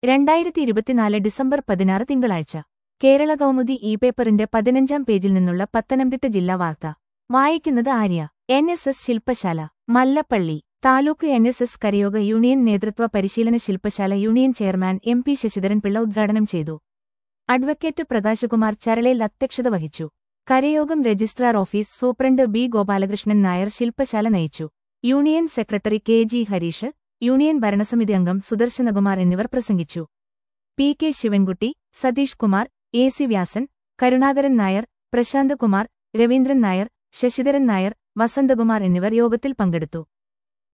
രണ്ടായിരത്തി ഇരുപത്തിനാല് ഡിസംബർ പതിനാറ് തിങ്കളാഴ്ച കേരള കൗമുദി ഇ പേപ്പറിന്റെ പതിനഞ്ചാം പേജിൽ നിന്നുള്ള പത്തനംതിട്ട ജില്ലാ വാർത്ത വായിക്കുന്നത് ആര്യ എൻ എസ് എസ് ശില്പശാല Mallappally taluk N S S കരയോഗ യൂണിയൻ നേതൃത്വ പരിശീലന ശില്പശാല union chairman M P Sasidharan Pillai ഉദ്ഘാടനം ചെയ്തു അഡ്വക്കേറ്റ് പ്രകാശകുമാർ ചരളയിൽ അധ്യക്ഷത വഹിച്ചു കരയോഗം registrar office superintendent B Gopalakrishnan Nair ശില്പശാല നയിച്ചു union secretary K G Harish union ഭരണസമിതി അംഗം സുദർശനകുമാർ എന്നിവർ പ്രസംഗിച്ചു P K Sivankutty Satheesh Kumar A C Vyasan Karunakaran Nair Prasanth Kumar Raveendran Nair Sasidharan Nair Vasanthakumar എന്നിവർ യോഗത്തിൽ പങ്കെടുത്തു